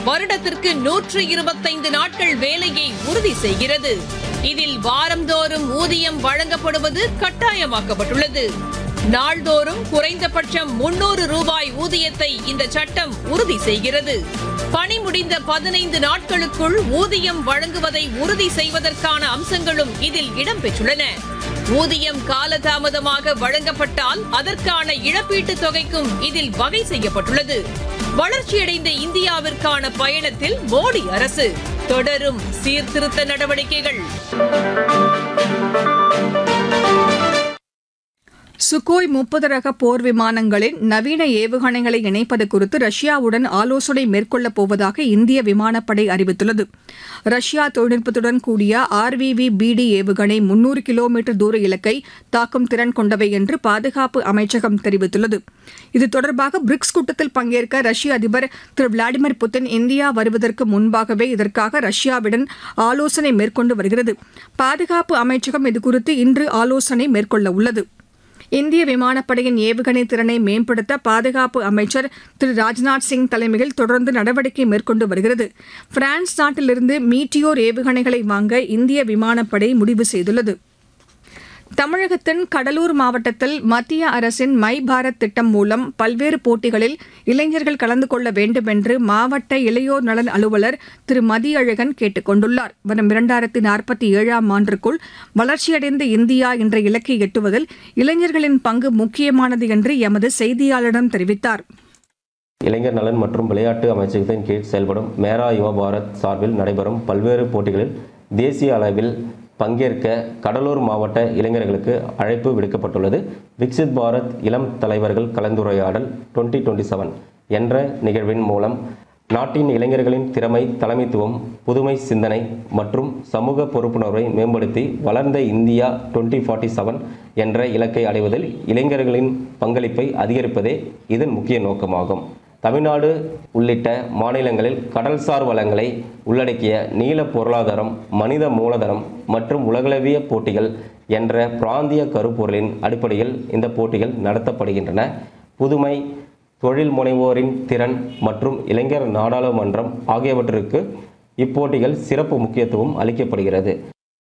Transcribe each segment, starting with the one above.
வருடத்திற்கு நூற்று இருபத்தைந்து நாட்கள் வேலையை உறுதி செய்கிறது இதில் வாரந்தோறும் ஊதியம் வழங்கப்படுவது கட்டாயமாக்கப்பட்டுள்ளது நாள்தோறும் குறைந்தபட்சம் முன்னூறு ரூபாய் ஊதியத்தை இந்த சட்டம் உறுதி செய்கிறது பணி முடிந்த பதினைந்து நாட்களுக்குள் ஊதியம் வழங்குவதை உறுதி செய்வதற்கான அம்சங்களும் இதில் இடம்பெற்றுள்ளன ஊதியம் காலதாமதமாக வழங்கப்பட்டால் அதற்கான இழப்பீட்டுத் தொகைக்கும் இதில் வகை செய்யப்பட்டுள்ளது வளர்ச்சியடைந்த இந்தியாவிற்கான பயணத்தில் மோடி அரசு தொடரும் சீர்திருத்த நடவடிக்கைகள் சுகோய் முப்பது ரக போர் விமானங்களின் நவீன ஏவுகணைகளை இணைப்பது குறித்து ரஷ்யாவுடன் ஆலோசனை மேற்கொள்ளப் போவதாக இந்திய விமானப்படை அறிவித்துள்ளது ரஷ்யா தொழில்நுட்பத்துடன் கூடிய ஆர்விவி பிடி ஏவுகணை முன்னூறு கிலோமீட்டர் தூர இலக்கை தாக்கும் திறன் கொண்டவை என்று பாதுகாப்பு அமைச்சகம் தெரிவித்துள்ளது இது தொடர்பாக பிரிக்ஸ் கூட்டத்தில் பங்கேற்க ரஷ்ய அதிபர் திரு விளாடிமிர் புட்டின் இந்தியா வருவதற்கு முன்பாகவே இதற்காக ரஷ்யாவுடன் ஆலோசனை மேற்கொண்டு வருகிறது பாதுகாப்பு அமைச்சகம் இதுகுறித்து இன்று ஆலோசனை மேற்கொள்ள உள்ளது இந்திய விமானப்படையின் ஏவுகணை திறனை மேம்படுத்த பாதுகாப்பு அமைச்சர் திரு ராஜ்நாத் சிங் தலைமையில் தொடர்ந்து நடவடிக்கை மேற்கொண்டு வருகிறது பிரான்ஸ் நாட்டிலிருந்து மீட்டியோர் ஏவுகணைகளை வாங்க இந்திய விமானப்படை முடிவு செய்துள்ளது தமிழகத்தின் கடலூர் மாவட்டத்தில் மத்திய அரசின் மை பாரத் திட்டம் மூலம் பல்வேறு போட்டிகளில் இளைஞர்கள் கலந்து கொள்ள வேண்டும் என்று மாவட்ட இளையோர் நலன் அலுவலர் திரு மதியழகன் கேட்டுக் கொண்டுள்ளார் வரும் இரண்டாயிரத்தி நாற்பத்தி ஏழாம் ஆண்டிற்குள் வளர்ச்சியடைந்த இந்தியா என்ற இலக்கை எட்டுவதில் இளைஞர்களின் பங்கு முக்கியமானது என்று எமது செய்தியாளரிடம் தெரிவித்தார் இளைஞர் நலன் மற்றும் விளையாட்டு அமைச்சகத்தின் கீழ் செயல்படும் மேரா யுவ பாரத் சார்பில் நடைபெறும் பல்வேறு போட்டிகளில் தேசிய அளவில் பங்கேற்க கடலூர் மாவட்ட இளைஞர்களுக்கு அழைப்பு விடுக்கப்பட்டுள்ளது விக்சித் பாரத் இளம் தலைவர்கள் கலந்துரையாடல் 2027 டுவெண்ட்டி செவன் என்ற நிகழ்வின் மூலம் நாட்டின் இளைஞர்களின் திறமை தலைமைத்துவம் புதுமை சிந்தனை மற்றும் சமூக பொறுப்புணர்வை மேம்படுத்தி வளர்ந்த இந்தியா 2047 ஃபார்ட்டி செவன் என்ற இலக்கை அடைவதில் இளைஞர்களின் பங்களிப்பை அதிகரிப்பதே இதன் முக்கிய நோக்கமாகும் தமிழ்நாடு உள்ளிட்ட மாநிலங்களில் கடல்சார் வளங்களை உள்ளடக்கிய நீல பொருளாதாரம் மனித மூலதனம் மற்றும் உலகளவிய போட்டிகள் என்ற பிராந்திய கருப்பொருளின் அடிப்படையில் இந்த போட்டிகள் நடத்தப்படுகின்றன புதுமை தொழில் முனைவோரின் திறன் மற்றும் இளைஞர் நாடாளுமன்றம் ஆகியவற்றிற்கு இப்போட்டிகள் சிறப்பு முக்கியத்துவம் அளிக்கப்படுகிறது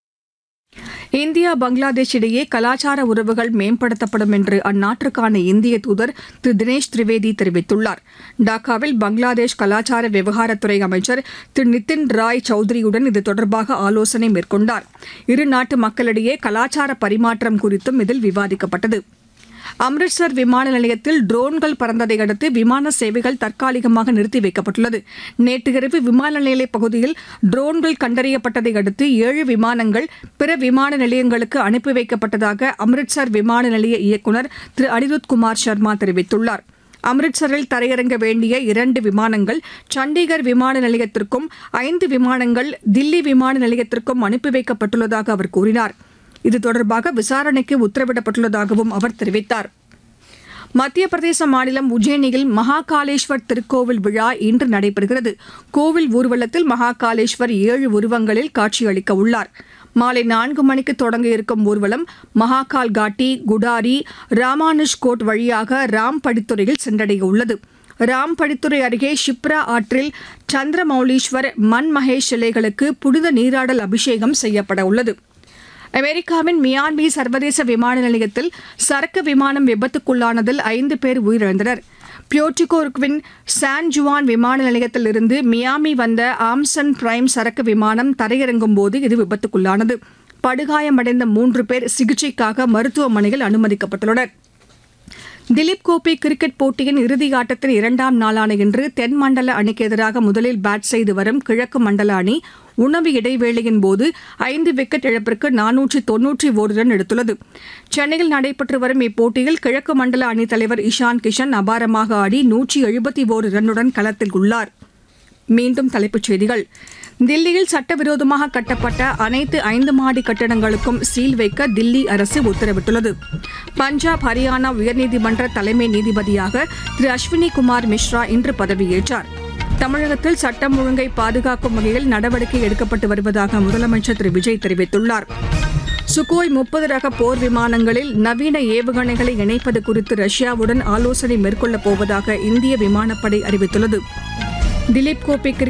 இந்தியா பங்களாதேஷ் இடையே கலாச்சார உறவுகள் மேம்படுத்தப்படும் என்று அந்நாட்டிற்கான இந்திய தூதர் திரு தினேஷ் திரிவேதி தெரிவித்துள்ளார் டாக்காவில் பங்களாதேஷ் கலாச்சார விவகாரத்துறை அமைச்சர் திரு நிதின் ராய் சௌத்ரியுடன் இது தொடர்பாக ஆலோசனை மேற்கொண்டார் இரு நாட்டு மக்களிடையே கலாச்சார பரிமாற்றம் குறித்தும் இதில் விவாதிக்கப்பட்டது அம்ரிட்சர் விமான நிலையத்தில் ட்ரோன்கள் பறந்ததை அடுத்து விமான சேவைகள் தற்காலிகமாக நிறுத்தி வைக்கப்பட்டுள்ளது நேற்று இரவு விமான நிலைய பகுதியில் ட்ரோன்கள் கண்டறியப்பட்டதை அடுத்து ஏழு விமானங்கள் பிற விமான நிலையங்களுக்கு அனுப்பி வைக்கப்பட்டதாக அம்ரிட்சர் விமான நிலைய இயக்குநர் திரு அனிருத் குமார் சர்மா தெரிவித்துள்ளார் அம்ரிட்சரில் தரையிறங்க வேண்டிய இரண்டு விமானங்கள் சண்டிகர் விமான நிலையத்திற்கும் ஐந்து விமானங்கள் தில்லி விமான நிலையத்திற்கும் அனுப்பி வைக்கப்பட்டுள்ளதாக அவர் கூறினார் இது தொடர்பாக விசாரணைக்கு உத்தரவிடப்பட்டுள்ளதாகவும் அவர் தெரிவித்தார் மத்திய பிரதேச மாநிலம் உஜ்ஜயினியில் மகாகாலேஸ்வர் திருக்கோவில் விழா இன்று நடைபெறுகிறது கோவில் ஊர்வலத்தில் மகாகாலேஸ்வர் ஏழு உருவங்களில் காட்சியளிக்க உள்ளார் மாலை நான்கு மணிக்கு தொடங்க இருக்கும் ஊர்வலம் மகாகால் காட்டி குடாரி ராமானுஷ் கோட் வழியாக ராம் படித்துறையில் சென்றடைய உள்ளது ராம் படித்துறை அருகே ஷிப்ரா ஆற்றில் சந்திரமௌலீஸ்வர் மன் மகேஷ் சிலைகளுக்கு புனித நீராடல் அபிஷேகம் செய்யப்பட உள்ளது அமெரிக்காவின் மியான்மி சர்வதேச விமான நிலையத்தில் சரக்கு விமானம் விபத்துக்குள்ளானதில் ஐந்து பேர் உயிரிழந்தனர் பியோட்டிகோர்க்வின் சான் ஜுவான் விமான நிலையத்தில் இருந்து மியாமி வந்த ஆம்சன் பிரைம் சரக்கு விமானம் தரையிறங்கும் போது இது விபத்துக்குள்ளானது படுகாயமடைந்த மூன்று பேர் சிகிச்சைக்காக மருத்துவமனையில் அனுமதிக்கப்பட்டுள்ளனர் திலீப் கோப்பை கிரிக்கெட் போட்டியின் இறுதி ஆட்டத்தின் இரண்டாம் நாளான இன்று தென் மண்டல அணிக்கு எதிராக முதலில் பேட் செய்து வரும் கிழக்கு மண்டல அணி உணவு இடைவேளையின் போது ஐந்து விக்கெட் இழப்பிற்கு நானூற்றி தொன்னூற்றி ஒரு ரன் எடுத்துள்ளது சென்னையில் நடைபெற்று வரும் இப்போட்டியில் கிழக்கு மண்டல அணித் தலைவர் இஷான் கிஷன் அபாரமாக ஆடி நூற்றி எழுபத்தி ஓரு ரன்னுடன் களத்தில் உள்ளார் மீண்டும் தலைப்புச் செய்திகள் தில்லியில் சட்டவிரோதமாக கட்டப்பட்ட அனைத்து ஐந்து மாடி கட்டடங்களுக்கும் சீல் வைக்க தில்லி அரசு உத்தரவிட்டுள்ளது பஞ்சாப் ஹரியானா உயர்நீதிமன்ற தலைமை நீதிபதியாக திரு அஸ்வினி குமார் மிஸ்ரா இன்று பதவியேற்றார் தமிழகத்தில் சட்டம் ஒழுங்கை பாதுகாக்கும் வகையில் நடவடிக்கை எடுக்கப்பட்டு வருவதாக முதலமைச்சர் திரு விஜய் தெரிவித்துள்ளார் சுகோய் முப்பது ரக போர் விமானங்களில் நவீன ஏவுகணைகளை இணைப்பது குறித்து ரஷ்யாவுடன் ஆலோசனை மேற்கொள்ளப் போவதாக இந்திய விமானப்படை அறிவித்துள்ளது திலீப் கோப்பை